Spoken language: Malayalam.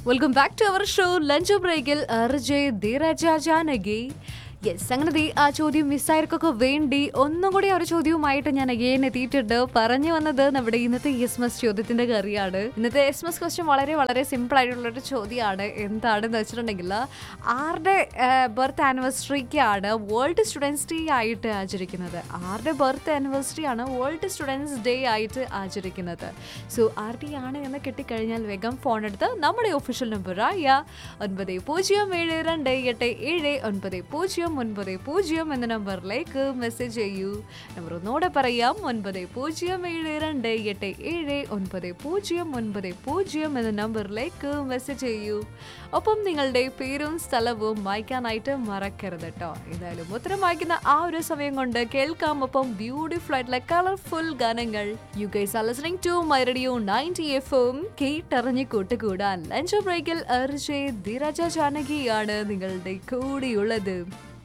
welcome back to our show lunch ബ്രേക്കിൽ അർജയ് ധീരജ ജാനകി യെസ് അങ്ങനെ ദേ ആ ചോദ്യം മിസ്സായവർക്കൊക്കെ വേണ്ടി ഒന്നും കൂടി ആ ഒരു ചോദ്യവുമായിട്ട് ഞാൻ അഗെയിൻ എത്തിയിട്ടുണ്ട് പറഞ്ഞു വന്നത് നമ്മുടെ ഇന്നത്തെ എസ് മസ് ചോദ്യത്തിന്റെ കറിയാണ് ഇന്നത്തെ എസ് മസ് ക്വസ്റ്റ്യൻ വളരെ വളരെ സിമ്പിൾ ആയിട്ടുള്ള ഒരു ചോദ്യമാണ് എന്താണെന്ന് വെച്ചിട്ടുണ്ടെങ്കിൽ ആരുടെ ബർത്ത് ആനിവേഴ്സറിക്കാണ് വേൾഡ് സ്റ്റുഡൻസ് ഡേ ആയിട്ട് ആചരിക്കുന്നത് ആരുടെ ബർത്ത് ആനിവേഴ്സറി ആണ് വേൾഡ് സ്റ്റുഡൻസ് ഡേ ആയിട്ട് ആചരിക്കുന്നത് സോ ആരുടെയാണ് എന്ന് കിട്ടിക്കഴിഞ്ഞാൽ വേഗം ഫോൺ എടുത്ത് നമ്മുടെ ഒഫീഷ്യൽ നമ്പറായ ഒൻപത് പൂജ്യം ഏഴ് രണ്ട് എട്ട് ഏഴ് ഒൻപത് പൂജ്യം ഒൻപത് പൂജ്യം എന്ന നമ്പറിലേക്ക് മെസ്സേജ് ചെയ്യൂ നമ്പർ ഒന്നുകൂടെ പറയാം ഒൻപത് പൂജ്യം ഏഴ് രണ്ട് എട്ട് ഏഴ് ഒൻപത് പൂജ്യം ഒൻപത് പൂജ്യം എന്ന നമ്പറിലേക്ക് മെസ്സേജ് ചെയ്യൂ ഒപ്പം നിങ്ങളുടെ പേരും സ്ഥലവും വായിക്കാനായിട്ട് മറക്കരുത് കേട്ടോ എന്തായാലും ഉത്തരം വായിക്കുന്ന ആ ഒരു സമയം കൊണ്ട് കേൾക്കാം ഒപ്പം ബ്യൂട്ടിഫുൾ ആയിട്ടുള്ള കളർഫുൾ ഗാനങ്ങൾ you guys are listening to my radio ninety എഫും കേട്ടറിഞ്ഞ് കൂട്ടുകൂടാൻ ലഞ്ച് ബ്രേക്കിൽ അർജയ് ധീരജ ജാനകിയാണ് നിങ്ങളുടെ കൂടെയുള്ളത്